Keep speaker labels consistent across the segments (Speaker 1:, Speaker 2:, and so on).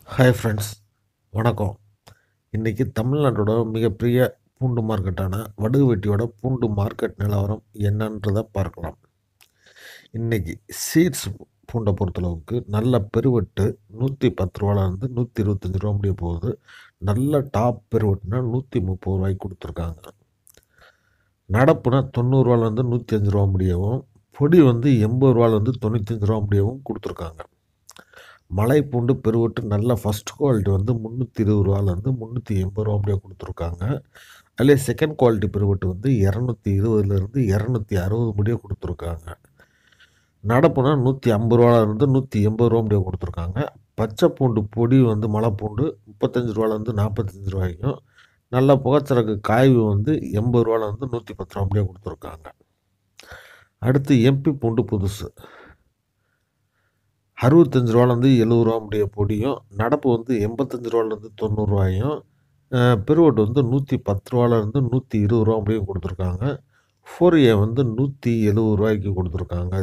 Speaker 1: hi friends வணக்கம் இன்றைக்கி தமிழ்நாட்டோட மிகப்பெரிய பூண்டு மார்க்கெட்டான வடுகுவெட்டியோட பூண்டு மார்க்கெட் நிலவரம் என்னன்றதை பார்க்கலாம் இன்றைக்கி சீட்ஸ் பூண்டை பொறுத்தளவுக்கு நல்ல பெருவெட்டு நூற்றி பத்து ரூபாலேருந்து நூற்றி இருபத்தஞ்சி ரூபா முடிய போகுது நல்ல டாப் பெருவெட்டுனா நூற்றி முப்பது ரூபாய்க்கு கொடுத்துருக்காங்க நடப்புனா தொண்ணூறுரூவாலேருந்து நூற்றி அஞ்சு ரூபா முடியவும் பொடி வந்து எண்பது ரூபாலேருந்து தொண்ணூத்தஞ்சு ரூபா முடியவும் கொடுத்துருக்காங்க மலை பூண்டு பெருவெட்டு நல்ல ஃபஸ்ட் குவாலிட்டி வந்து முந்நூற்றி இருபது ரூபாலேருந்து முந்நூற்றி எண்பது ரூபா அப்படியே கொடுத்துருக்காங்க அதிலே செகண்ட் குவாலிட்டி பெருவெட்டு வந்து இரநூத்தி இருபதுலேருந்து இரநூத்தி அறுபது முடிய கொடுத்துருக்காங்க நடப்புனா நூற்றி ஐம்பது ரூபாலேருந்து நூற்றி எண்பது ரூபா முடிய கொடுத்துருக்காங்க பச்சை பூண்டு பொடி வந்து மலை பூண்டு முப்பத்தஞ்சு ரூபாலேருந்து நாற்பத்தஞ்சு ரூபாய்க்கும் நல்ல புகைச்சரக்கு காய்வு வந்து எண்பது ரூபாலேருந்து நூற்றி பத்து ரூபா முடிய கொடுத்துருக்காங்க அடுத்து எம்பி பூண்டு புதுசு அறுபத்தஞ்சு ரூபாலேருந்து எழுபது ரூபா முடிய பொடியும் நடப்பு வந்து எண்பத்தஞ்சு ரூபாலேருந்து தொண்ணூறுரூவாயும் பெருவட்டு வந்து நூற்றி பத்து ரூபாலேருந்து நூற்றி இருபது ரூபா முடியும் கொடுத்துருக்காங்க ஃபோர் ஏ வந்து நூற்றி எழுபது ரூபாய்க்கு கொடுத்துருக்காங்க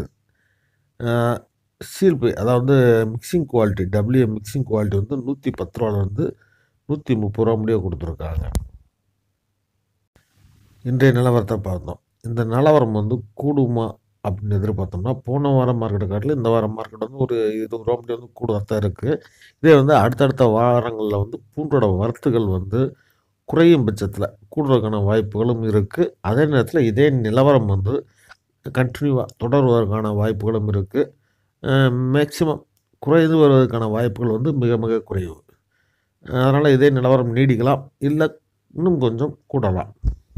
Speaker 1: சீல்பை அதாவது mixing quality W mixing quality வந்து நூற்றி பத்து ரூபாலேருந்து நூற்றி முப்பது ரூபா முடிய கொடுத்துருக்காங்க இன்றைய நிலவரத்தை பார்த்தோம் இந்த நிலவரம் வந்து கூடுமா அப்படின்னு எதிர்பார்த்தோம்னா போன வாரம் மார்க்கெட்டை காட்டில் இந்த வாரம் மார்க்கெட் வந்து ஒரு இருபது ரூபா முடி வந்து கூடுதலாக தான் இருக்குது இதே வந்து அடுத்தடுத்த வாரங்களில் வந்து பூண்டோட வரத்துகள் வந்து குறையும் பட்சத்தில் கூடுறதுக்கான வாய்ப்புகளும் இருக்குது அதே நேரத்தில் இதே நிலவரம் வந்து கண்டினியூவாக தொடர்வதற்கான வாய்ப்புகளும் இருக்குது மேக்சிமம் குறைந்து வருவதற்கான வாய்ப்புகள் வந்து மிக மிக குறைவு அதனால் இதே நிலவரம் நீடிக்கலாம் இல்லை இன்னும் கொஞ்சம் கூடலாம்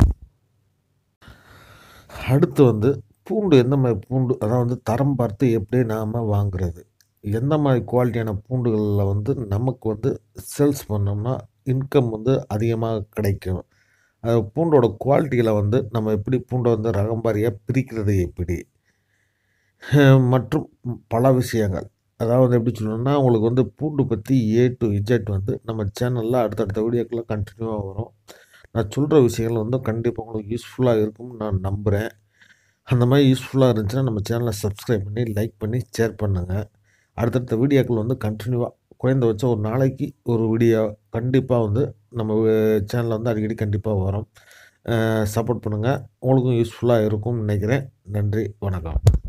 Speaker 1: அடுத்து வந்து பூண்டு எந்த மாதிரி பூண்டு அதாவது தரம் பார்த்து எப்படி நாம் வாங்குறது எந்த மாதிரி குவாலிட்டியான பூண்டுகளில் வந்து நமக்கு வந்து சேல்ஸ் பண்ணோம்னா இன்கம் வந்து அதிகமாக கிடைக்கும் அது பூண்டோட குவாலிட்டிகளை வந்து நம்ம எப்படி பூண்டை வந்து ரகம்பாரியாக பிரிக்கிறது எப்படி மற்றும் பல விஷயங்கள் அதாவது எப்படி சொல்லணும்னா உங்களுக்கு வந்து பூண்டு பற்றி ஏ டு இஜெட் வந்து நம்ம சேனலில் அடுத்தடுத்த வீடியோக்கெல்லாம் கண்டினியூவாக வரும் நான் சொல்கிற விஷயங்கள் வந்து கண்டிப்பாக உங்களுக்கு யூஸ்ஃபுல்லாக இருக்கும்னு நான் நம்புகிறேன் அந்த மாதிரி யூஸ்ஃபுல்லாக இருந்துச்சுன்னா நம்ம சேனலை சப்ஸ்கிரைப் பண்ணி லைக் பண்ணி ஷேர் பண்ணுங்கள் அடுத்தடுத்த வீடியோக்கள் வந்து கண்டினியூவாக குறைந்தபட்சம் ஒரு நாளைக்கு ஒரு வீடியோ கண்டிப்பாக வந்து நம்ம சேனலில் வந்து அடிக்கடி கண்டிப்பாக வரும் சப்போர்ட் பண்ணுங்கள் உங்களுக்கும் யூஸ்ஃபுல்லாக இருக்கும்னு நினைக்கிறேன் நன்றி வணக்கம்